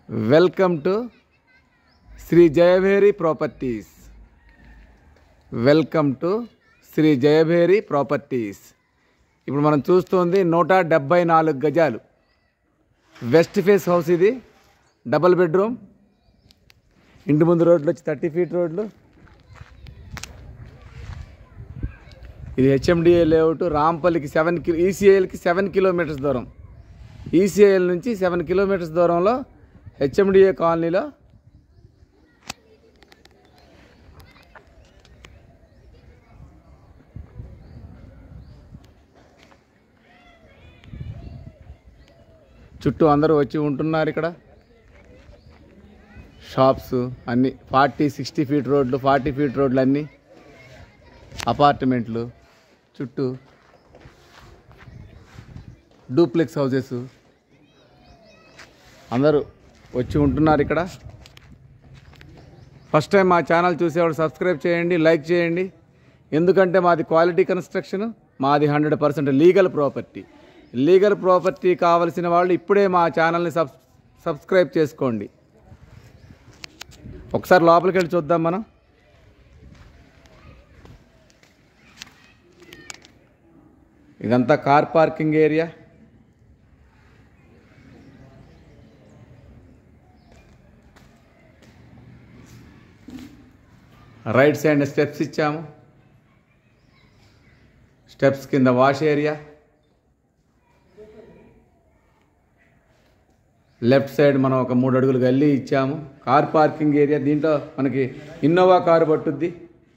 welcome to Shri Jayabheri properties welcome to Shri Jayabheri properties ఇప్పుడు మనం చూస్తుంది నూట డెబ్బై నాలుగు గజాలు వెస్ట్ ఫేస్ హౌస్ ఇది డబల్ బెడ్రూమ్ ఇంటి ముందు రోడ్లు వచ్చి థర్టీ ఫీట్ రోడ్లు ఇది హెచ్ఎండిఏ లేఅవుట్ రాంపల్లికి సెవెన్ కి ఈసీఐఎల్కి సెవెన్ కిలోమీటర్స్ దూరం ఈసీఐఎల్ నుంచి సెవెన్ కిలోమీటర్స్ దూరంలో హెచ్ఎండిఏ కాలనీలో చుట్టూ అందరూ వచ్చి ఉంటున్నారు ఇక్కడ షాప్స్ అన్నీ ఫార్టీ సిక్స్టీ ఫీట్ రోడ్లు ఫార్టీ ఫీట్ రోడ్లు అన్నీ అపార్ట్మెంట్లు చుట్టూ డూప్లెక్స్ హౌసెస్ అందరూ వచ్చి ఉంటున్నారు ఇక్కడ ఫస్ట్ టైం మా ఛానల్ చూసేవాడు సబ్స్క్రైబ్ చేయండి లైక్ చేయండి ఎందుకంటే మాది క్వాలిటీ కన్స్ట్రక్షన్ మాది hundred percent legal property legal property కావలసిన వాళ్ళు ఇప్పుడే మా ఛానల్ని సబ్ సబ్స్క్రైబ్ చేసుకోండి ఒకసారి లోపలికి వెళ్ళి చూద్దాం మనం ఇదంతా car parking area right side steps ఇచ్చాము స్టెప్స్ కింద వాష్ ఏరియా లెఫ్ట్ సైడ్ మనం ఒక మూడు అడుగులు గల్లీ ఇచ్చాము కార్ పార్కింగ్ ఏరియా దీంట్లో మనకి ఇన్నోవా కారు పట్టుద్ది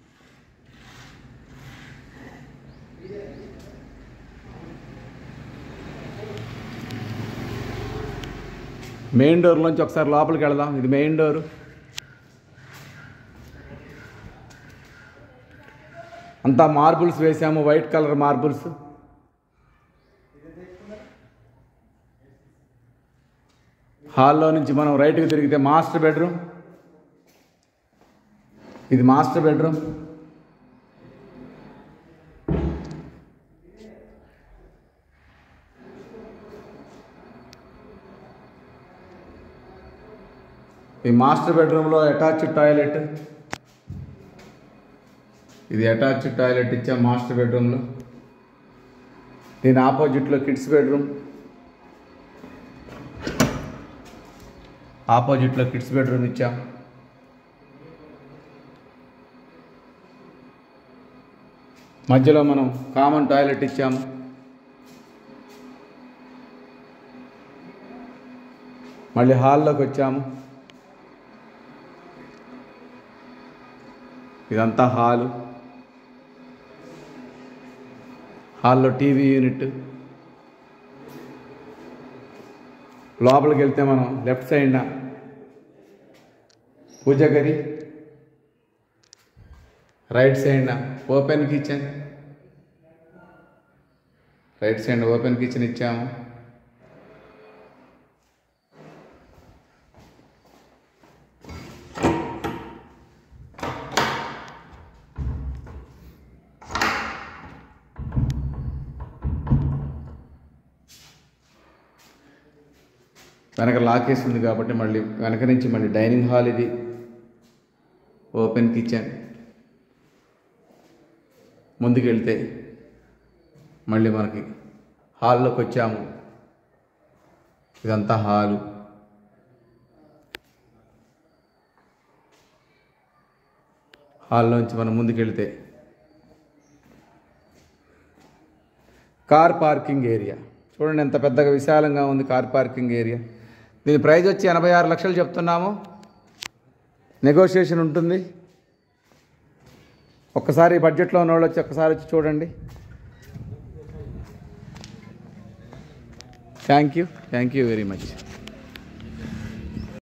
మెయిన్ డోర్లోంచి ఒకసారి లోపలికి వెళదాం ఇది మెయిన్ డోరు అంతా మార్బుల్స్ వేసాము వైట్ కలర్ మార్బుల్స్ హాల్లో నుంచి మనం రైట్కి తిరిగితే మాస్టర్ బెడ్రూమ్ ఇది మాస్టర్ బెడ్రూమ్ ఈ మాస్టర్ బెడ్రూమ్లో అటాచ్డ్ టాయిలెట్ ఇది అటాచ్డ్ టాయిలెట్ ఇచ్చాం మాస్టర్ బెడ్రూమ్లో దీని ఆపోజిట్లో కిడ్స్ బెడ్రూమ్ ఆపోజిట్లో కిడ్స్ బెడ్రూమ్ ఇచ్చాం మధ్యలో మనం కామన్ టాయిలెట్ ఇచ్చాము మళ్ళీ హాల్లోకి వచ్చాము ఇదంతా హాలు హాల్లో టీవీ యూనిట్ లోపలికి వెళ్తే మనం లెఫ్ట్ సైడ్న పూజ గది రైట్ సైడ్న open kitchen right side open kitchen ఇచ్చాము వెనక లాకేసి ఉంది కాబట్టి మళ్ళీ వెనక నుంచి మళ్ళీ డైనింగ్ హాల్ ఇది ఓపెన్ కిచెన్ ముందుకు వెళ్తే మళ్ళీ మనకి హాల్లోకి వచ్చాము ఇదంతా హాలు హాల్లోంచి మనం ముందుకు వెళ్తే కార్ పార్కింగ్ ఏరియా చూడండి ఎంత పెద్దగా విశాలంగా ఉంది కార్ పార్కింగ్ ఏరియా దీని ప్రైస్ వచ్చి ఎనభై ఆరు లక్షలు చెప్తున్నాము నెగోషియేషన్ ఉంటుంది ఒక్కసారి బడ్జెట్లో ఉన్న వాళ్ళు వచ్చి ఒక్కసారి వచ్చి చూడండి thank you thank you very much